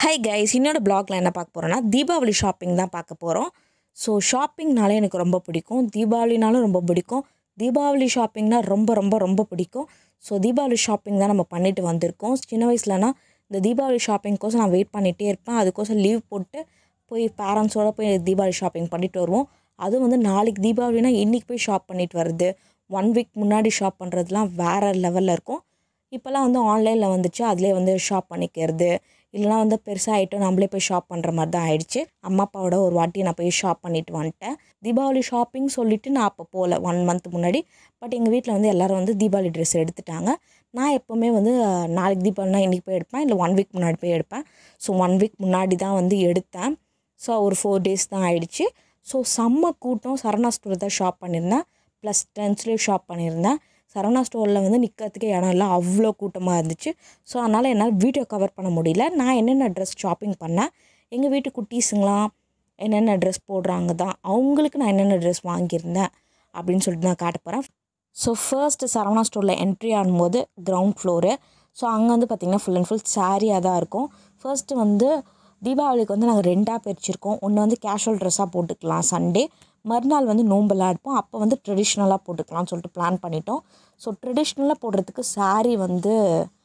hi guys இன்னோட பிளாக்ல என்ன பார்க்க போகிறோன்னா தீபாவளி ஷாப்பிங் தான் பார்க்க போகிறோம் ஸோ ஷாப்பிங்னாலே எனக்கு ரொம்ப பிடிக்கும் தீபாவளினாலும் ரொம்ப பிடிக்கும் தீபாவளி ஷாப்பிங்னா ரொம்ப ரொம்ப ரொம்ப பிடிக்கும் ஸோ தீபாவளி ஷாப்பிங் தான் நம்ம பண்ணிட்டு வந்திருக்கோம் சின்ன வயசுலனா இந்த தீபாவளி ஷாப்பிங்க்கோசம் நான் வெயிட் பண்ணிகிட்டே இருப்பேன் அதுக்கோசம் லீவ் போட்டு போய் பேரண்ட்ஸோட போய் தீபாவளி ஷாப்பிங் பண்ணிட்டு வருவோம் அதுவும் வந்து நாளைக்கு தீபாவளினா இன்றைக்கி போய் ஷாப் பண்ணிட்டு வருது ஒன் வீக் முன்னாடி ஷாப் பண்ணுறதுலாம் வேறு லெவலில் இருக்கும் இப்போல்லாம் வந்து ஆன்லைனில் வந்துச்சு அதிலே வந்து ஷாப் பண்ணிக்கிறது இல்லைனா வந்து பெருசாக ஐட்டம் நம்மளே போய் ஷாப் பண்ணுற மாதிரி தான் ஆயிடுச்சு அம்மா அப்பாவோட ஒரு வாட்டி நான் போய் ஷாப் பண்ணிட்டு வந்துட்டேன் தீபாவளி ஷாப்பிங் சொல்லிட்டு நான் அப்போ போகல ஒன் மந்த் முன்னாடி பட் எங்கள் வீட்டில் வந்து எல்லோரும் வந்து தீபாவளி ட்ரெஸ் எடுத்துட்டாங்க நான் எப்போவுமே வந்து அஹ், நாளைக்கு தீபாவளினா இன்றைக்கி போய் எடுப்பேன் இல்லை ஒன் வீக் முன்னாடி போய் எடுப்பேன் ஸோ ஒன் வீக் முன்னாடி தான் வந்து எடுத்தேன் ஸோ ஒரு ஃபோர் டேஸ் தான் ஆயிடுச்சு ஸோ செம்ம கூட்டம் சரணா ஸ்டோர் தான் ஷாப் பண்ணியிருந்தேன் ப்ளஸ் ட்ரெண்ட்ஸ்லேயும் ஷாப் பண்ணியிருந்தேன் சரவணா ஸ்டோரில் வந்து நிற்கிறதுக்கே இடம் இல்லை அவ்வளோ கூட்டமாக இருந்துச்சு ஸோ அதனால் என்னால் வீடியோ கவர் பண்ண முடியல நான் என்னென்ன ட்ரெஸ் ஷாப்பிங் பண்ணேன் எங்கள் வீட்டு குட்டீஸுங்களாம் என்னென்ன ட்ரெஸ் போடுறாங்க தான் அவங்களுக்கு நான் என்னென்ன ட்ரெஸ் வாங்கியிருந்தேன் அப்படின்னு சொல்லிட்டு நான் காட்ட போகிறேன் ஸோ ஃபர்ஸ்ட்டு சரவணா ஸ்டோரில் என்ட்ரி ஆகும்போது கிரவுண்ட் ஃப்ளோரு ஸோ அங்கே வந்து பார்த்திங்கன்னா ஃபுல் அண்ட் ஃபுல் சாரியாக தான் இருக்கும் ஃபர்ஸ்ட்டு வந்து தீபாவளிக்கு வந்து நாங்கள் ரெண்டாக பிரிச்சிருக்கோம் ஒன்று வந்து கேஷுவல் ட்ரெஸ்ஸாக போட்டுக்கலாம் சண்டே மறுநாள் வந்து நோம்பெல்லாம் எடுப்போம் அப்போ வந்து ட்ரெடிஷ்னலாக போட்டுக்கலாம்னு சொல்லிட்டு பிளான் பண்ணிட்டோம் ஸோ ட்ரெடிஷ்னலாக போடுறதுக்கு saree வந்து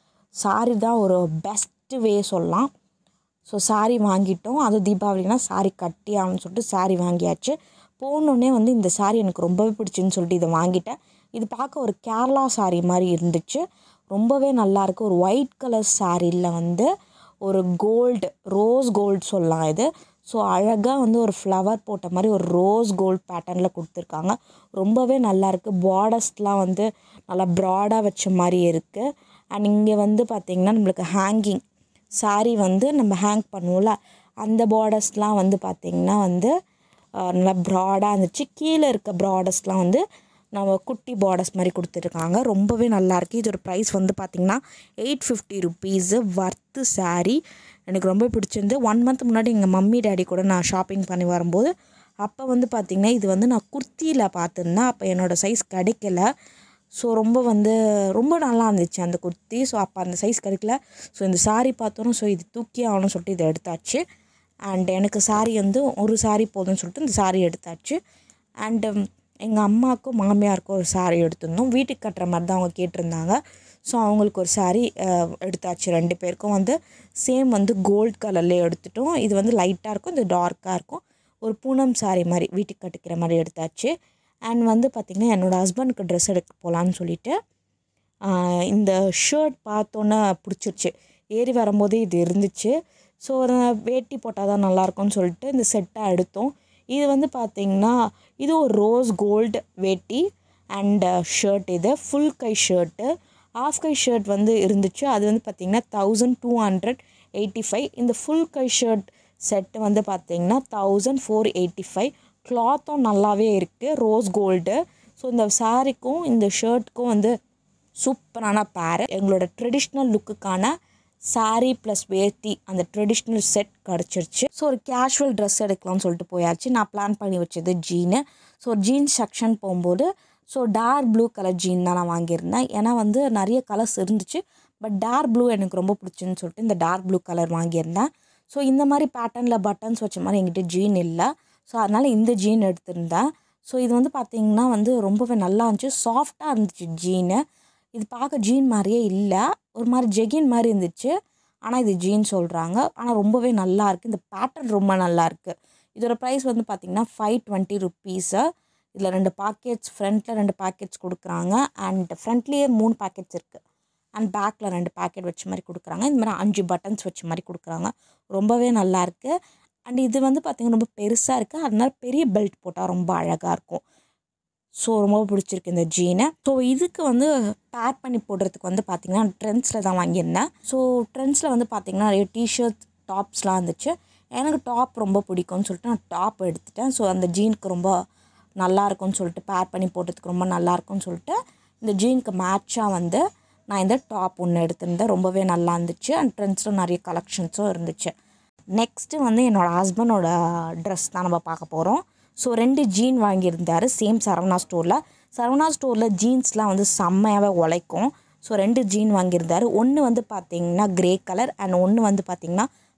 saree தான் ஒரு பெஸ்ட்டு வே சொல்லலாம் ஸோ saree வாங்கிட்டோம் அது தீபாவளினா saree கட்டி ஆகணும்னு சொல்லிட்டு saree வாங்கியாச்சு போனோடனே வந்து இந்த saree எனக்கு ரொம்பவே பிடிச்சுன்னு சொல்லிட்டு இதை வாங்கிட்டேன் இது பார்க்க ஒரு கேரளா saree மாதிரி இருந்துச்சு ரொம்பவே நல்லாயிருக்கு ஒரு ஒயிட் கலர் சாரியில் வந்து ஒரு கோல்டு ரோஸ் கோல்டு சொல்லலாம் இது ஸோ அழகாக வந்து ஒரு ஃப்ளவர் போட்ட மாதிரி ஒரு ரோஸ் கோல்ட் பேட்டர்னில் கொடுத்துருக்காங்க ரொம்பவே நல்லாயிருக்கு பார்டர்ஸ்லாம் வந்து நல்லா ப்ராடாக வச்ச மாதிரி இருக்குது அண்ட் இங்கே வந்து பார்த்திங்கன்னா நம்மளுக்கு ஹேங்கிங் saree வந்து நம்ம ஹேங் பண்ணுவோம்ல அந்த பார்டர்ஸ்லாம் வந்து பார்த்திங்கன்னா வந்து அஹ், நல்லா ப்ராடாக இருந்துச்சு கீழே இருக்க ப்ராடர்ஸ்லாம் வந்து நம்ம குட்டி பார்டர்ஸ் மாதிரி கொடுத்துருக்காங்க ரொம்பவே நல்லாயிருக்கு இதோட ப்ரைஸ் வந்து பார்த்திங்கன்னா eight fifty rupees worth saree எனக்கு ரொம்ப பிடிச்சிருந்து ஒன் மந்த் முன்னாடி எங்கள் மம்மி டேடி கூட நான் ஷாப்பிங் பண்ணி வரும்போது அப்போ வந்து பார்த்திங்கன்னா இது வந்து நான் குர்த்தியில் பார்த்துருந்தேன் அப்போ என்னோடய சைஸ் கிடைக்கல ஸோ ரொம்ப வந்து ரொம்ப நல்லா இருந்துச்சு அந்த குர்த்தி ஸோ அப்போ அந்த சைஸ் கிடைக்கல ஸோ இந்த saree பார்த்தோன்னே ஸோ இது தூக்கி ஆகணும்னு சொல்லிட்டு இதை எடுத்தாச்சு அண்ட் எனக்கு saree வந்து ஒரு saree போதும்னு சொல்லிட்டு இந்த saree எடுத்தாச்சு அண்டு எங்கள் அம்மாவுக்கும் மாமியாருக்கும் ஒரு saree எடுத்திருந்தோம் வீட்டுக்கு கட்டுற மாதிரி தான் அவங்க கேட்டிருந்தாங்க ஸோ அவங்களுக்கு ஒரு saree அஹ், எடுத்தாச்சு ரெண்டு பேருக்கும் வந்து சேம் வந்து கோல்ட் கலர்லேயே எடுத்துட்டோம் இது வந்து லைட்டாக இருக்கும் இது டார்க்காக இருக்கும் ஒரு பூனம் saree மாதிரி வீட்டுக்கு கட்டிக்கிற மாதிரி எடுத்தாச்சு அண்ட் வந்து பார்த்திங்கன்னா என்னோடய ஹஸ்பண்டுக்கு ட்ரெஸ் எடுக்க போகலான்னு சொல்லிட்டு ஆஹ் இந்த ஷர்ட் பார்த்தோன்னே பிடிச்சிருச்சு ஏறி வரும்போதே இது இருந்துச்சு ஸோ வேட்டி போட்டால் தான் நல்லாயிருக்கும்னு சொல்லிட்டு இந்த செட்டாக எடுத்தோம் இது வந்து பார்த்திங்கன்னா இது ஒரு ரோஸ் கோல்டு வேட்டி அண்ட் ஷர்ட் இது ஃபுல் கை ஷர்ட்டு ஆஃப் கை ஷர்ட் வந்து இருந்துச்சு அது வந்து பார்த்திங்கன்னா thousand two hundred eighty five இந்த ஃபுல் கை ஷர்ட் செட்டு வந்து பார்த்திங்கன்னா தௌசண்ட் ஃபோர் எயிட்டி ஃபைவ் கிளாத்தும் நல்லாவே இருக்குது ரோஸ் கோல்டு ஸோ இந்த சாரிக்கும் இந்த ஷர்ட்டுக்கும் வந்து சூப்பரான பேர் எங்களோட ட்ரெடிஷ்னல் லுக்குக்கான saree ப்ளஸ் வேட்டி அந்த ட்ரெடிஷ்னல் செட் கிடச்சிருச்சு ஸோ ஒரு கேஷுவல் ட்ரெஸ் எடுக்கலாம்னு சொல்லிட்டு போயாச்சு நான் பிளான் பண்ணி வச்சது ஜீனு ஸோ ஜீன்ஸ் செக்ஷன் போகும்போது so dark blue colour jean தான் நான் வாங்கியிருந்தேன் ஏன்னா வந்து நிறைய கலர்ஸ் இருந்துச்சு பட் டார்க் ப்ளூ எனக்கு ரொம்ப பிடிச்சுன்னு சொல்லிட்டு இந்த டார்க் ப்ளூ கலர் வாங்கியிருந்தேன் ஸோ இந்த மாதிரி பேட்டர்னில் பட்டன்ஸ் வச்ச மாதிரி என்கிட்ட ஜீன் இல்லை ஸோ அதனால் இந்த ஜீன் எடுத்திருந்தேன் ஸோ இது வந்து பார்த்திங்கன்னா வந்து ரொம்பவே நல்லா இருந்துச்சு சாஃப்டாக இருந்துச்சு ஜீனு இது பார்க்க ஜீன் மாதிரியே இல்லை ஒரு மாதிரி ஜெகின் மாதிரி இருந்துச்சு ஆனால் இது ஜீன் சொல்கிறாங்க ஆனால் ரொம்பவே நல்லா இருக்குது இந்த பேட்டர்ன் ரொம்ப நல்லா இருக்குது இதோட ப்ரைஸ் வந்து பார்த்திங்கன்னா ஃபைவ் டுவெண்ட்டி ருப்பீஸு இதில் ரெண்டு பாக்கெட்ஸ் ஃப்ரண்ட்டில் ரெண்டு பாக்கெட்ஸ் கொடுக்குறாங்க அண்ட் ஃப்ரண்ட்லேயே மூணு பாக்கெட்ஸ் இருக்குது அண்ட் பேக்கில் ரெண்டு பேக்கெட் வச்ச மாதிரி கொடுக்குறாங்க இந்த மாதிரி அஞ்சு பட்டன்ஸ் வச்ச மாதிரி கொடுக்குறாங்க ரொம்பவே நல்லா இருக்குது அண்ட் இது வந்து பார்த்திங்கன்னா ரொம்ப பெருசாக இருக்குது அதனால பெரிய பெல்ட் போட்டால் ரொம்ப அழகாக இருக்கும் ஸோ ரொம்ப பிடிச்சிருக்கு இந்த ஜீனை ஸோ இதுக்கு வந்து பேர் பண்ணி போடுறதுக்கு வந்து பார்த்திங்கன்னா ட்ரெண்ட்ஸில் தான் வாங்கியிருந்தேன் ஸோ ட்ரெண்ட்ஸில் வந்து பார்த்திங்கன்னா நிறைய டிஷர்ட் டாப்ஸ்லாம் இருந்துச்சு எனக்கு டாப் ரொம்ப பிடிக்கும்னு சொல்லிட்டு நான் டாப் எடுத்துட்டேன் ஸோ அந்த ஜீனுக்கு ரொம்ப நல்லா இருக்கும்னு சொல்லிட்டு பேர் பண்ணி போடுறதுக்கு ரொம்ப நல்லா இருக்கும்னு சொல்லிட்டு இந்த ஜீனுக்கு மேட்சாக வந்து நான் இந்த டாப் ஒன்று எடுத்திருந்தேன் ரொம்பவே நல்லா இருந்துச்சு அண்ட் ட்ரெண்ட்ஸில் நிறைய கலெக்ஷன்ஸும் இருந்துச்சு நெக்ஸ்ட்டு வந்து என்னோடய ஹஸ்பண்டோட ட்ரெஸ் தான் நம்ம பார்க்க போகிறோம் ஸோ ரெண்டு ஜீன் வாங்கியிருந்தார் சேம் சரவணா ஸ்டோரில் சரவணா ஸ்டோரில் ஜீன்ஸ்லாம் வந்து செம்மையாகவே உழைக்கும் ஸோ ரெண்டு ஜீன் வாங்கியிருந்தாரு ஒன்று வந்து பார்த்தீங்கன்னா கிரே கலர் அண்ட் ஒன்று வந்து பார்த்தீங்கன்னா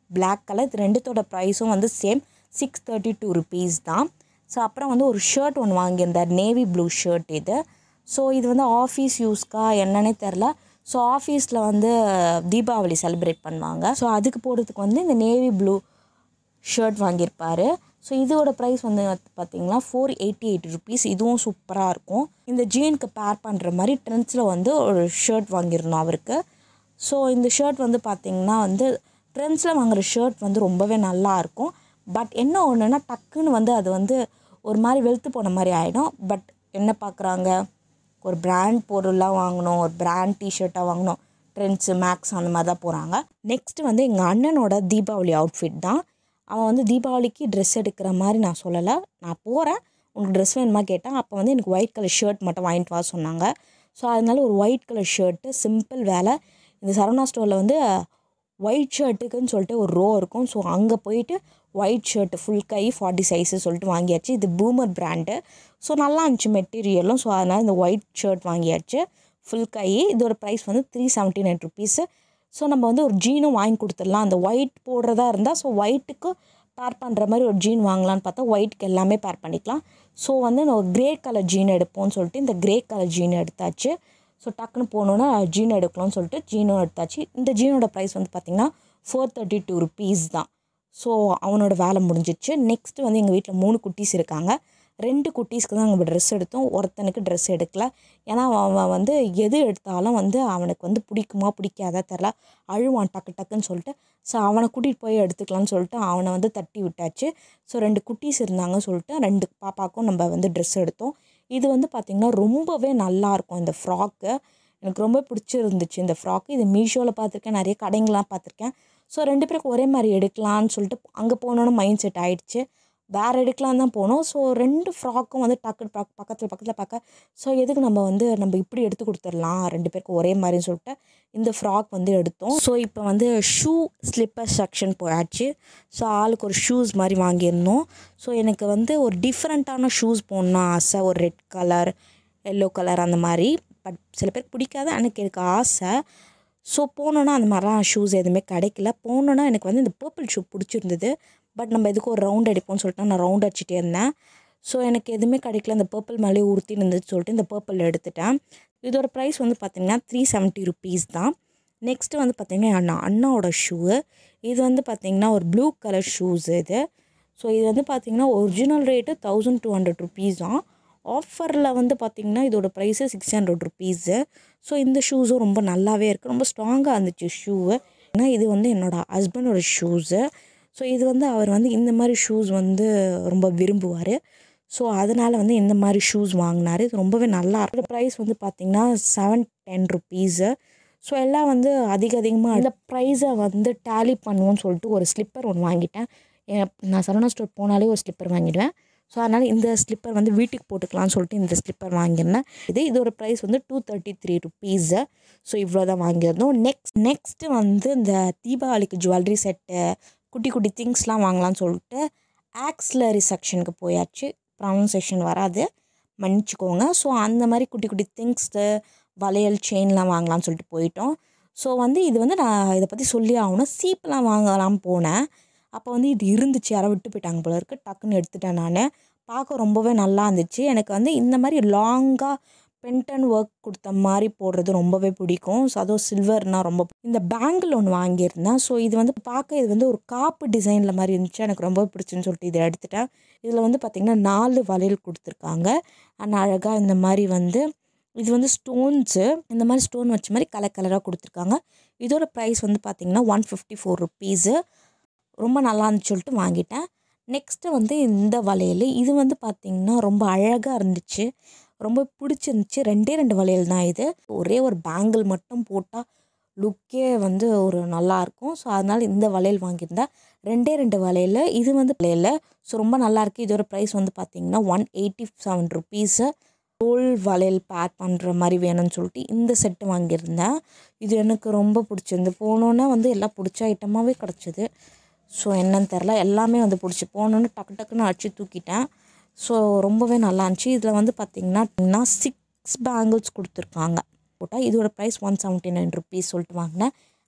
பிளாக் கலர் இது ரெண்டுத்தோட ப்ரைஸும் வந்து same six thirty two rupees தான் ஸோ அப்புறம் வந்து ஒரு ஷர்ட் ஒன்று வாங்கியிருந்தார் நேவி ப்ளூ ஷர்ட் இது ஸோ இது வந்து ஆஃபீஸ் யூஸ்க்கா என்னன்னே தெரில ஸோ ஆஃபீஸில் வந்து தீபாவளி செலிப்ரேட் பண்ணுவாங்க ஸோ அதுக்கு போடுறதுக்கு வந்து இந்த நேவி ப்ளூ ஷர்ட் வாங்கியிருப்பாரு ஸோ இதோட ப்ரைஸ் வந்து பார்த்தீங்கன்னா ஃபோர் எயிட்டி எயிட் ருபீஸ் இதுவும் சூப்பராக இருக்கும் இந்த ஜீனுக்கு பேர் பண்ணுற மாதிரி ட்ரெண்ட்ஸில் வந்து ஒரு ஷர்ட் வாங்கியிருந்தோம் அவருக்கு ஸோ இந்த ஷர்ட் வந்து பார்த்திங்கன்னா வந்து ட்ரெண்ட்ஸில் வாங்குற ஷர்ட் வந்து ரொம்பவே நல்லா இருக்கும் பட் என்ன ஒன்றுனா டக்குன்னு வந்து அது வந்து ஒரு மாதிரி வெளுத்து போன மாதிரி ஆகிடும் பட் என்ன பார்க்குறாங்க ஒரு பிராண்ட் பொருளாக வாங்கணும் ஒரு பிராண்ட் டிஷர்ட்டாக வாங்கணும் ட்ரெண்ட்ஸு மேக்ஸ் அந்த மாதிரி தான் போகிறாங்க நெக்ஸ்ட்டு வந்து எங்கள் அண்ணனோட தீபாவளி அவுட்ஃபிட் தான் அவன் வந்து தீபாவளிக்கு ட்ரெஸ் எடுக்கிற மாதிரி நான் சொல்லலை நான் போகிறேன் உனக்கு ட்ரெஸ் வேணுமா கேட்டேன் அப்போ வந்து எனக்கு ஒயிட் கலர் ஷர்ட் மட்டும் வாங்கிட்டு வர சொன்னாங்க ஸோ அதனால ஒரு ஒயிட் கலர் ஷர்ட்டு சிம்பிள் வேலை இந்த சரவணா ஸ்டோரில் வந்து ஒயிட் ஷர்ட்டுக்குன்னு சொல்லிட்டு ஒரு ரோ இருக்கும் ஸோ அங்கே போயிட்டு ஒயிட் ஷர்ட்டு ஃபுல் கை ஃபார்ட்டி சைஸு சொல்லிட்டு வாங்கியாச்சு இது பூமர் பிராண்டு ஸோ நல்லா இருந்துச்சு மெட்டீரியலும் ஸோ அதனால் இந்த ஒயிட் ஷர்ட் வாங்கியாச்சு ஃபுல் கை இதோட ப்ரைஸ் வந்து three seventy nine rupees so நம்ம வந்து ஒரு ஜீனும் வாங்கி கொடுத்துடலாம் அந்த ஒயிட் போடுறதா இருந்தால் ஸோ ஒயிட்டுக்கு பேர் பண்ணுற மாதிரி ஒரு ஜீன் வாங்கலான்னு பார்த்தா ஒயிட்க்கு எல்லாமே பேர் பண்ணிக்கலாம் ஸோ வந்து நான் ஒரு கிரே கலர் ஜீன் எடுப்போம்னு சொல்லிட்டு இந்த கிரே கலர் ஜீன் எடுத்தாச்சு ஸோ டக்குன்னு போனோன்னா ஜீன் எடுக்கலாம்னு சொல்லிட்டு ஜீனும் எடுத்தாச்சு இந்த ஜீனோட ப்ரைஸ் வந்து பார்த்திங்கன்னா ஃபோர் தேர்ட்டி டூ ருபீஸ் தான் ஸோ அவனோட வேலை முடிஞ்சிச்சு நெக்ஸ்ட்டு வந்து எங்கள் வீட்டில் மூணு குட்டீஸ் இருக்காங்க ரெண்டு குட்டீஸ்க்கு தான் நாங்கள் ட்ரெஸ் எடுத்தோம் ஒருத்தனுக்கு ட்ரெஸ் எடுக்கல ஏன்னா அவன் வந்து எது எடுத்தாலும் வந்து அவனுக்கு வந்து பிடிக்குமா பிடிக்காதா தெரில அழுவான் டக்கு டக்குன்னு சொல்லிட்டு ஸோ அவனை கூட்டிகிட்டு போய் எடுத்துக்கலாம்னு சொல்லிட்டு அவனை வந்து தட்டி விட்டாச்சு ஸோ ரெண்டு குட்டீஸ் இருந்தாங்க சொல்லிட்டு ரெண்டு பாப்பாக்கும் நம்ம வந்து ட்ரெஸ் எடுத்தோம் இது வந்து பார்த்திங்கன்னா ரொம்பவே நல்லாயிருக்கும் இந்த ஃப்ராக்கு எனக்கு ரொம்ப பிடிச்சிருந்துச்சு இந்த ஃப்ராக்கு இது மீஷோவில் பார்த்துருக்கேன் நிறைய கடைங்களாம் பார்த்துருக்கேன் ஸோ ரெண்டு பேருக்கு ஒரே மாதிரி எடுக்கலான்னு சொல்லிட்டு அங்கே போனோன்னு மைண்ட் செட் ஆகிடுச்சு வேறு எடுக்கலாம் தான் போனோம் ஸோ ரெண்டு ஃப்ராக்கும் வந்து டக்கு பக் பக்கத்தில் பக்கத்தில் பார்க்க ஸோ எதுக்கு நம்ம வந்து நம்ம இப்படி எடுத்து கொடுத்துடலாம் ரெண்டு பேருக்கும் ஒரே மாதிரின்னு சொல்லிட்டு இந்த ஃப்ராக் வந்து எடுத்தோம் ஸோ இப்போ வந்து ஷூ ஸ்லிப்பர் செக்ஷன் போயாச்சு ஸோ ஆளுக்கு ஒரு ஷூஸ் மாதிரி வாங்கியிருந்தோம் ஸோ எனக்கு வந்து ஒரு டிஃப்ரெண்ட்டான ஷூஸ் போடணும் ஆசை ஒரு ரெட் கலர் எல்லோ கலர் அந்த மாதிரி பட் சில பேருக்கு பிடிக்காது எனக்கு எனக்கு ஆசை ஸோ போனோன்னா அந்த மாதிரிலாம் ஷூஸ் எதுவுமே கிடைக்கல போனோன்னா எனக்கு வந்து இந்த பர்பிள் ஷூ பிடிச்சிருந்தது பட் நம்ம எதுக்கும் ஒரு ரவுண்ட் அடிப்போம்னு சொல்லிட்டு நான் ரவுண்ட் அடிச்சிட்டே இருந்தேன் ஸோ எனக்கு எதுவுமே கிடைக்கல இந்த பர்பிள் மேலே உறுத்தி இருந்துச்சு சொல்லிட்டு இந்த பர்பிள் எடுத்துட்டேன் இதோட ப்ரைஸ் வந்து பார்த்திங்கன்னா த்ரீ செவன்ட்டி ருபீஸ் தான் நெக்ஸ்ட்டு வந்து பார்த்திங்கன்னா அண்ணா அண்ணாவோட ஷூவு இது வந்து பார்த்திங்கன்னா ஒரு ப்ளூ கலர் ஷூஸ் இது ஸோ இது வந்து பார்த்திங்கன்னா original rate thousand two hundred rupees தான் ஆஃபரில் வந்து பார்த்திங்கன்னா இதோட price six hundred rupees so இந்த ஷூஸும் ரொம்ப நல்லாவே இருக்குது ரொம்ப ஸ்ட்ராங்காக இருந்துச்சு ஷூவு ஏன்னா இது வந்து என்னோடய ஹஸ்பண்டோட ஷூஸு ஸோ இது வந்து அவர் வந்து இந்த மாதிரி ஷூஸ் வந்து ரொம்ப விரும்புவார் ஸோ அதனால் வந்து இந்த மாதிரி ஷூஸ் வாங்கினார் இது ரொம்பவே நல்லா இருக்கும் ப்ரைஸ் வந்து பார்த்திங்கன்னா செவன் டென் ருபீஸு ஸோ எல்லாம் வந்து அதிக அதிகமாக இந்த ப்ரைஸை வந்து டேலி பண்ணுவோன்னு சொல்லிட்டு ஒரு ஸ்லிப்பர் ஒன்று வாங்கிட்டேன் என் நான் சரவணா ஸ்டோர் போனாலே ஒரு ஸ்லிப்பர் வாங்கிடுவேன் ஸோ அதனால் இந்த ஸ்லிப்பர் வந்து வீட்டுக்கு போட்டுக்கலாம்னு சொல்லிட்டு இந்த ஸ்லிப்பர் வாங்கியிருந்தேன் இது இதோட ப்ரைஸ் வந்து two thirty three rupees so இவ்வளோ தான் வாங்கியிருந்தோம் நெக்ஸ்ட் நெக்ஸ்ட்டு வந்து இந்த தீபாவளிக்கு ஜுவல்லரி செட்டு குட்டி குட்டி திங்ஸ்லாம் வாங்கலாம்னு சொல்லிட்டு ஆக்ஸ்லரி செக்ஷனுக்கு போயாச்சு ப்ரொனன்சேஷன் வராது மன்னிச்சிக்கோங்க ஸோ அந்த மாதிரி குட்டி குட்டி திங்ஸு வளையல் செயின்லாம் வாங்கலாம்னு சொல்லிட்டு போயிட்டோம் ஸோ வந்து இது வந்து நான் இதை பற்றி சொல்லி ஆகணும் சீப்லாம் வாங்கலாம் போனேன் அப்போ வந்து இது இருந்துச்சு யாரோ விட்டு போயிட்டாங்க போல இருக்கு டக்குன்னு எடுத்துட்டேன் நான் பார்க்க ரொம்பவே நல்லா இருந்துச்சு எனக்கு வந்து இந்த மாதிரி லாங்காக பென்டன் ஒர்க் கொடுத்த மாதிரி போடுறது ரொம்பவே பிடிக்கும் ஸோ அதுவும் சில்வர்னால் ரொம்ப இந்த பேங்கிள் ஒன்று வாங்கியிருந்தேன் ஸோ இது வந்து பார்க்க இது வந்து ஒரு காப்பு டிசைனில் மாதிரி இருந்துச்சு எனக்கு ரொம்ப பிடிச்சுன்னு சொல்லிட்டு இதை எடுத்துட்டேன் இதில் வந்து பார்த்திங்கன்னா நாலு வளையல் கொடுத்துருக்காங்க அண்ட் அழகாக இந்த மாதிரி வந்து இது வந்து ஸ்டோன்ஸு இந்த மாதிரி ஸ்டோன் வச்ச மாதிரி கலர் கலராக கொடுத்துருக்காங்க இதோட ப்ரைஸ் வந்து பார்த்திங்கன்னா ஒன் ஃபிஃப்டி ஃபோர் ருப்பீஸு ரொம்ப நல்லா இருந்துச்சு சொல்லிட்டு வாங்கிட்டேன் நெக்ஸ்ட்டு வந்து இந்த வளையல் இது வந்து பார்த்திங்கன்னா ரொம்ப அழகாக இருந்துச்சு ரொம்ப பிடிச்சிருந்துச்சி ரெண்டே ரெண்டு வளையல் தான் இது ஒரே ஒரு பேங்கிள் மட்டும் போட்டால் லுக்கே வந்து ஒரு நல்லாயிருக்கும் ஸோ அதனால் இந்த வளையல் வாங்கியிருந்தேன் ரெண்டே ரெண்டு வளையல் இது வந்து வளையல் ஸோ ரொம்ப நல்லாயிருக்கு இதோட ப்ரைஸ் வந்து பார்த்திங்கன்னா ஒன் எயிட்டி செவன் ருப்பீஸு கோல் வளையல் பேக் பண்ணுற மாதிரி வேணும்னு சொல்லிட்டு இந்த செட்டு வாங்கியிருந்தேன் இது எனக்கு ரொம்ப பிடிச்சிருந்து போனோன்னே வந்து எல்லாம் பிடிச்ச ஐட்டமாகவே கிடச்சிது ஸோ என்னன்னு தெரில எல்லாமே வந்து பிடிச்சி போனோன்னு டக்கு டக்குன்னு அடிச்சு தூக்கிட்டேன் ஸோ ரொம்பவே நல்லா இருந்துச்சு இதில் வந்து பார்த்திங்கன்னா சிக்ஸ் பேங்கிள்ஸ் கொடுத்துருக்காங்க போட்டால் இதோட price one seventy nine rupees சொல்லிட்டு வாங்கினேன்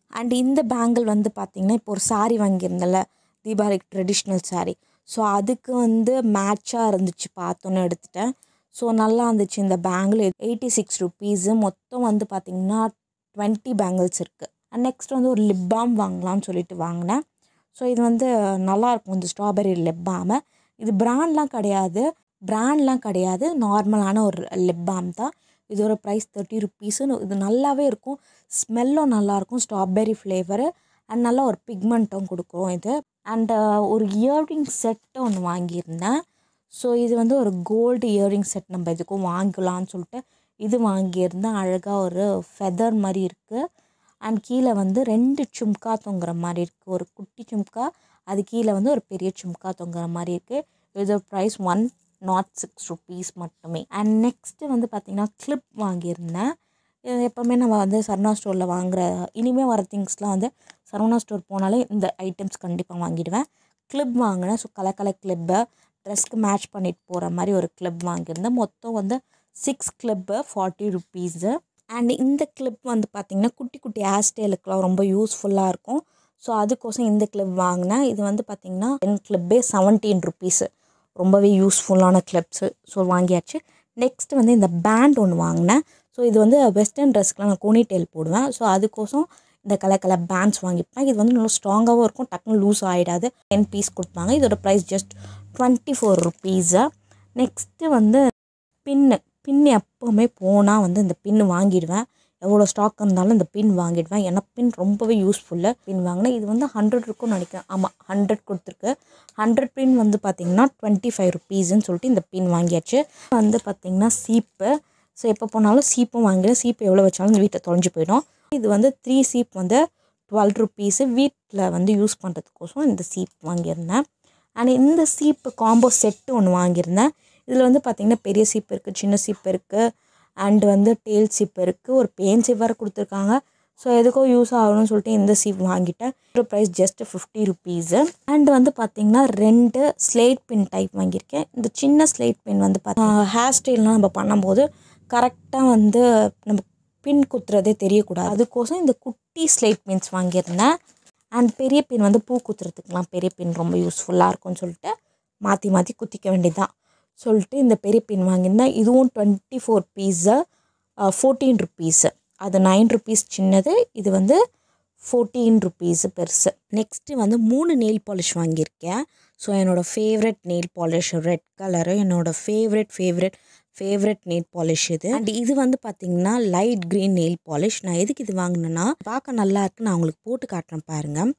அண்ட் இந்த பேங்கிள் வந்து பார்த்திங்கன்னா இப்போ ஒரு saree வாங்கியிருந்தேன்ல தீபாவளிக்கு ட்ரெடிஷ்னல் saree ஸோ அதுக்கு வந்து மேட்சாக இருந்துச்சு பார்த்தோன்னே எடுத்துட்டேன் ஸோ நல்லா இருந்துச்சு இந்த பேங்கிள் எயிட்டி சிக்ஸ் ருபீஸு மொத்தம் வந்து பார்த்திங்கன்னா டுவெண்ட்டி பேங்கிள்ஸ் இருக்குது அண்ட் நெக்ஸ்ட் வந்து ஒரு லிப் பாம் வாங்கலாம்னு சொல்லிட்டு வாங்கினேன் ஸோ இது வந்து நல்லாயிருக்கும் இந்த ஸ்ட்ராபெரி லிப் பாமு இது பிராண்ட்லாம் கிடையாது பிராண்ட்லாம் கிடையாது நார்மலான ஒரு லிப் பாம் தான் இதோட ப்ரைஸ் தேர்ட்டி ருப்பீஸு இது நல்லாவே இருக்கும் ஸ்மெல்லும் நல்லாயிருக்கும் ஸ்ட்ராபெரி ஃப்ளேவரு அண்ட் நல்லா ஒரு பிக்மெண்ட்டும் கொடுக்கும் இது அண்ட் ஒரு இயர்ரிங் செட்டு ஒன்று வாங்கியிருந்தேன் ஸோ இது வந்து ஒரு கோல்டு இயர்ரிங் செட் நம்ம இதுக்கும் வாங்கலாம்னு சொல்லிட்டு இது வாங்கியிருந்தேன் அழகாக ஒரு ஃபெதர் மாதிரி இருக்குது அண்ட் கீழே வந்து ரெண்டு சும்கா தொங்குற மாதிரி இருக்குது ஒரு குட்டி சும்கா அது கீழே வந்து ஒரு பெரிய சும்கா தொங்குற மாதிரி இருக்குது இதோட price one nought six rupees மட்டுமே அண்ட் நெக்ஸ்ட்டு வந்து பார்த்திங்கன்னா கிளிப் வாங்கியிருந்தேன் இது எப்போவுமே நம்ம வந்து சரவணா ஸ்டோரில் வாங்குற இனிமேல் வர திங்ஸ்லாம் வந்து சரவணா ஸ்டோர் போனாலே இந்த ஐட்டம்ஸ் கண்டிப்பாக வாங்கிடுவேன் கிளிப் வாங்கினேன் ஸோ கலர் கலர் கிளிப்பு ட்ரெஸ்க்கு மேட்ச் பண்ணிட்டு போகிற மாதிரி ஒரு கிளிப் வாங்கியிருந்தேன் மொத்தம் வந்து six clip forty rupees and இந்த கிளிப் வந்து பார்த்திங்கன்னா குட்டி குட்டி ஹேர் ஸ்டைலுக்குலாம் ரொம்ப யூஸ்ஃபுல்லாக இருக்கும் ஸோ அதுக்கோசம் இந்த கிளிப் வாங்கினேன் இது வந்து பார்த்திங்கன்னா என் கிளிப்பே செவன்டீன் ருப்பீஸு ரொம்பவே யூஸ்ஃபுல்லான கிளிப்ஸு ஸோ வாங்கியாச்சு நெக்ஸ்ட் வந்து இந்த பேண்ட் ஒன்று வாங்கினேன் ஸோ இது வந்து வெஸ்டர்ன் ட்ரெஸ்க்குலாம் நான் கோனி டெயில் போடுவேன் ஸோ அதுக்கோசம் இந்த கலர் கலர் பேண்ட்ஸ் வாங்கிப்பேன் இது வந்து நல்லா ஸ்ட்ராங்காகவும் இருக்கும் டக்குன்னு லூஸ் ஆகிடாது டென் பீஸ் கொடுப்பாங்க இதோட price just twenty four rupees next வந்து பின்னு பின் எப்போவுமே போனால் வந்து இந்த பின் வாங்கிடுவேன் எவ்வளோ ஸ்டாக் இருந்தாலும் இந்த பின் வாங்கிடுவேன் ஏன்னா பின் ரொம்பவே யூஸ்ஃபுல்லு பின் வாங்கினேன் இது வந்து ஹண்ட்ரட் இருக்கும்னு நினைக்கிறேன் ஆமாம் ஹண்ட்ரட் கொடுத்துருக்கு ஹண்ட்ரட் பின் வந்து பார்த்திங்கன்னா டுவெண்ட்டி ஃபைவ் ருப்பீஸ்ன்னு சொல்லிட்டு இந்த பின் வாங்கியாச்சு வந்து பார்த்திங்கன்னா சீப்பு ஸோ எப்போ போனாலும் சீப்பும் வாங்கிடுவேன் சீப்பு எவ்வளோ வச்சாலும் வீட்டை தொலைஞ்சு போயிடும் இது வந்து த்ரீ சீப் வந்து டுவெல் ருப்பீஸு வீட்டில் வந்து யூஸ் பண்ணுறதுக்கோசம் இந்த சீப் வாங்கியிருந்தேன் அண்ட் இந்த சீப்பு காம்போ செட்டு ஒன்று வாங்கியிருந்தேன் இதில் வந்து பார்த்திங்கன்னா பெரிய சீப் இருக்குது சின்ன சீப் இருக்குது அண்ட் வந்து டேல் சீப் இருக்குது ஒரு பேன் சீப் வேறு கொடுத்துருக்காங்க ஸோ எதுக்கோ யூஸ் ஆகணும்னு சொல்லிட்டு இந்த சீப் வாங்கிட்டேன் ஒரு price just fifty rupees and வந்து பார்த்திங்கன்னா ரெண்டு ஸ்லேட் பின் டைப் வாங்கியிருக்கேன் இந்த சின்ன ஸ்லேட் பின் வந்து பார்த்தா ஹேர் ஸ்டைல்லாம் நம்ம பண்ணும்போது கரெக்டாக வந்து நம்ம பின் குத்துறதே தெரியக்கூடாது அதுக்கோசம் இந்த குட்டி ஸ்லேட் பின்ஸ் வாங்கியிருந்தேன் அண்ட் பெரிய பின் வந்து பூ குத்துறதுக்குலாம் பெரிய பின் ரொம்ப யூஸ்ஃபுல்லாக இருக்கும்னு சொல்லிட்டு மாற்றி மாற்றி குத்திக்க வேண்டியதுதான் சொல்லிட்டு இந்த பெரிய பின் வாங்கியிருந்தேன் இதுவும் twenty four pieces fourteen rupees அது நைன் ருப்பீஸ் சின்னது இது வந்து ஃபோர்டீன் ருப்பீஸு பெருசு நெக்ஸ்ட்டு வந்து மூணு நெயில் பாலிஷ் வாங்கியிருக்கேன் ஸோ என்னோடய favourite nail polish red colour என்னோடய favourite favourite favourite nail polish இது அண்ட் இது வந்து பார்த்திங்கன்னா லைட் க்ரீன் நெயில் பாலிஷ் நான் எதுக்கு இது வாங்கினேன்னா பார்க்க நல்லா இருக்கு நான் உங்களுக்கு போட்டு காட்டுறேன் பாருங்கள்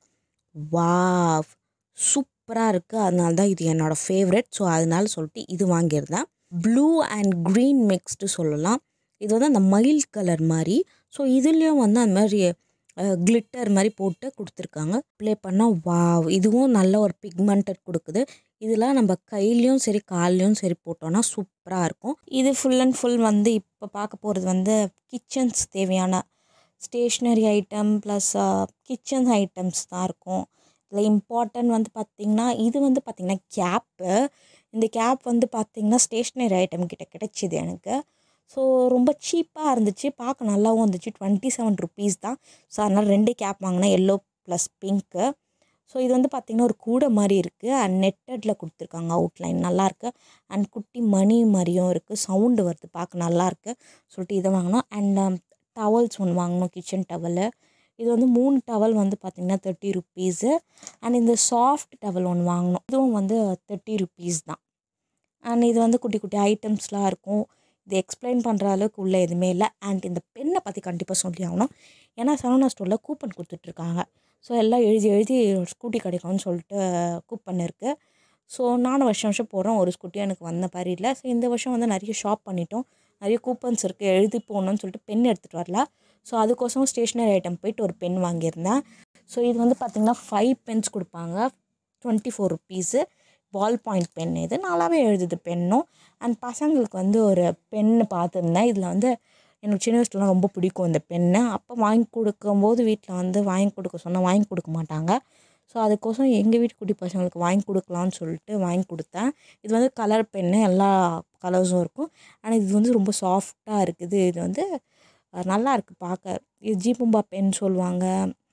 வாவ் சூப்பராக இருக்குது அதனால தான் இது என்னோடய ஃபேவரட் ஸோ அதனால சொல்லிட்டு இது வாங்கியிருந்தேன் ப்ளூ அண்ட் க்ரீன் மிக்ஸ்டு சொல்லலாம் இது வந்து அந்த மயில் கலர் மாதிரி ஸோ இதுலேயும் வந்து அந்த மாதிரி கிளிட்டர் மாதிரி போட்டு கொடுத்துருக்காங்க ப்ளே பண்ணால் வாவ் இதுவும் நல்ல ஒரு பிக்மெண்டட் கொடுக்குது இதெல்லாம் நம்ம கையிலையும் சரி கால்லையும் சரி போட்டோன்னா சூப்பராக இருக்கும் இது ஃபுல் அண்ட் ஃபுல் வந்து இப்போ பார்க்க போகிறது வந்து கிச்சன்ஸ் தேவையான stationery item plus kitchen items தான் இருக்கும் இதில் இம்பார்ட்டன்ட் வந்து பார்த்திங்கன்னா இது வந்து பார்த்திங்கன்னா கேப்பு இந்த கேப் வந்து பார்த்திங்கன்னா ஸ்டேஷ்னரி ஐட்டம் கிட்ட கிடச்சிது எனக்கு ஸோ ரொம்ப சீப்பாக இருந்துச்சு பார்க்க நல்லாவும் இருந்துச்சு டுவெண்ட்டி செவன் ருப்பீஸ் தான் ஸோ அதனால் ரெண்டு கேப் வாங்கினேன் எல்லோ ப்ளஸ் பிங்க்கு ஸோ இது வந்து பார்த்திங்கன்னா ஒரு கூடை மாதிரி இருக்குது அண்ட் நெட்டடில் கொடுத்துருக்காங்க அவுட்லைன் நல்லாயிருக்கு அண்ட் குட்டி மணி மாதிரியும் இருக்குது சவுண்டு வருது பார்க்க நல்லாயிருக்கு சொல்லிட்டு இதை வாங்கினோம் அண்ட் டவல்ஸ் ஒன்று வாங்கினோம் கிச்சன் டவலு இது வந்து மூணு டவல் வந்து பார்த்திங்கன்னா தேர்ட்டி ருப்பீஸு அண்ட் இந்த சாஃப்ட் டவல் ஒன்று வாங்கினோம் இதுவும் வந்து தேர்ட்டி ருப்பீஸ் தான் அண்ட் இது வந்து குட்டி குட்டி ஐட்டம்ஸ்லாம் இருக்கும் இது எக்ஸ்பிளைன் பண்ணுற அளவுக்கு உள்ள எதுவுமே இல்லை அண்ட் இந்த பெண்ணை பற்றி கண்டிப்பாக சொல்லி ஆகணும் ஏன்னா சரவணா ஸ்டோரில் கூப்பன் கொடுத்துட்ருக்காங்க ஸோ எல்லாம் எழுதி எழுதி ஸ்கூட்டி கிடைக்கும்னு சொல்லிட்டு கூப்பன் இருக்குது ஸோ நானும் வருஷம் வருஷம் போகிறோம் ஒரு ஸ்கூட்டியும் எனக்கு வந்த மாதிரி இல்லை ஸோ இந்த வருஷம் வந்து நிறைய ஷாப் பண்ணிட்டோம் நிறைய கூப்பன்ஸ் இருக்குது எழுதி போகணுன்னு சொல்லிட்டு பென் எடுத்துகிட்டு வரல ஸோ அதுக்கோசம் ஸ்டேஷ்னரி ஐட்டம் போயிட்டு ஒரு பென் வாங்கியிருந்தேன் ஸோ இது வந்து பார்த்திங்கன்னா ஃபைவ் பென்ஸ் கொடுப்பாங்க twenty four rupees ball point pen இது நல்லாவே எழுதுது பென்னும் அண்ட் பசங்களுக்கு வந்து ஒரு பென்னு பார்த்துருந்தேன் இதில் வந்து எனக்கு சின்ன வயசுலலாம் ரொம்ப பிடிக்கும் இந்த பென்னு அப்போ வாங்கி கொடுக்கும்போது வீட்டில் வந்து வாங்கி கொடுக்க சொன்னால் வாங்கி கொடுக்க மாட்டாங்க ஸோ அதுக்கோசம் எங்கள் வீட்டு குட்டி பசங்களுக்கு வாங்கி கொடுக்கலான்னு சொல்லிட்டு வாங்கி கொடுத்தேன் இது வந்து கலர் பென்னு எல்லா கலர்ஸும் இருக்கும் ஆனால் இது வந்து ரொம்ப சாஃப்டாக இருக்குது இது வந்து நல்லா இருக்குது பார்க்க இது ஜீபும்பா பென் சொல்லுவாங்க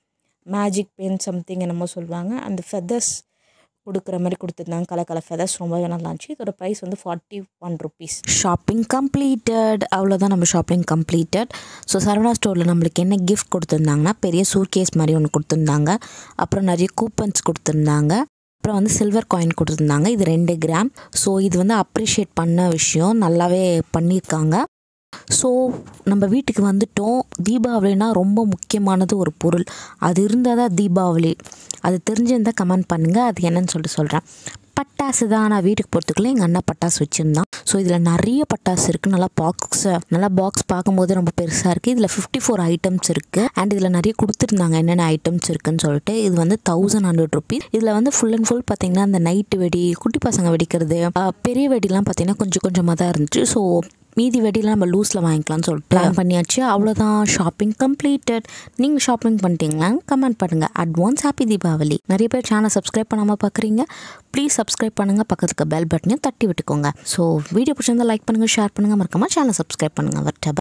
மேஜிக் பென் சம்திங் என்னமோ சொல்லுவாங்க அந்த ஃபெதர்ஸ் கொடுக்குற மாதிரி கொடுத்துருந்தாங்க கலர் கலர் ஃபெதர்ஸ் ரொம்பவே நல்லா இருந்துச்சு இதோட ப்ரைஸ் வந்து forty one rupees shopping completed அவ்வளோதான் நம்ம ஷாப்பிங் கம்ப்ளீட்டட் ஸோ சரவணா ஸ்டோரில் நம்மளுக்கு என்ன கிஃப்ட் கொடுத்துருந்தாங்கன்னா பெரிய சூட்கேஸ் மாதிரி ஒன்று கொடுத்துருந்தாங்க அப்புறம் நிறைய கூப்பன்ஸ் கொடுத்துருந்தாங்க அப்புறம் வந்து சில்வர் காயின் கொடுத்துருந்தாங்க இது ரெண்டு கிராம் ஸோ இது வந்து அப்ரிஷியேட் பண்ண விஷயம் நல்லாவே பண்ணியிருக்காங்க ஸோ நம்ம வீட்டுக்கு வந்துட்டோம் தீபாவளினா ரொம்ப முக்கியமானது ஒரு பொருள் அது இருந்தால் தான் தீபாவளி அது தெரிஞ்சிருந்தால் கமெண்ட் பண்ணுங்கள் அது என்னன்னு சொல்லிட்டு சொல்கிறேன் பட்டாசு தான் நான் வீட்டுக்கு போகிறதுக்குள்ளே எங்கள் அண்ணா பட்டாசு வச்சுருந்தான் ஸோ இதில் நிறைய பட்டாசு இருக்குது நல்லா பாக்ஸை நல்லா பாக்ஸ் பார்க்கும்போது ரொம்ப பெருசாக இருக்குது இதில் ஃபிஃப்டி ஃபோர் ஐட்டம்ஸ் இருக்குது அண்ட் இதில் நிறைய கொடுத்துருந்தாங்க என்னென்ன ஐட்டம்ஸ் இருக்குன்னு சொல்லிட்டு இது வந்து தௌசண்ட் ஹண்ட்ரட் ருபீஸ் இதில் வந்து ஃபுல் அண்ட் ஃபுல் பார்த்தீங்கன்னா அந்த நைட்டு வெடி குட்டி பசங்க வெடிக்கிறது அஹ், பெரிய வெடிலாம் பார்த்தீங்கன்னா கொஞ்சம் கொஞ்சமாக தான் இருந்துச்சு ஸோ மீதி வெடிலாம் நம்ம லூஸில் வாங்கிக்கலாம்னு சொல்லிட்டு பிளான் பண்ணியாச்சு அவ்வளோதான் ஷாப்பிங் கம்ப்ளீட்டட் நீங்கள் ஷாப்பிங் பண்ணிட்டீங்களா கமெண்ட் பண்ணுங்கள் அட்வான்ஸ் ஹாப்பி தீபாவளி நிறைய பேர் சேனல் சப்ஸ்கிரைப் பண்ணாமல் பார்க்குறீங்க ப்ளீஸ் சப்ஸ்கிரைப் பண்ணுங்கள் பக்கத்துக்கு பெல் பட்டனையும் தட்டி விட்டுக்கோங்க ஸோ வீடியோ பிடிச்சிருந்தா லைக் பண்ணுங்கள் ஷேர் பண்ணுங்கள் மறக்காமல் சேனல் சப்ஸ்கிரைப் பண்ணுங்கள் வர்ட்டா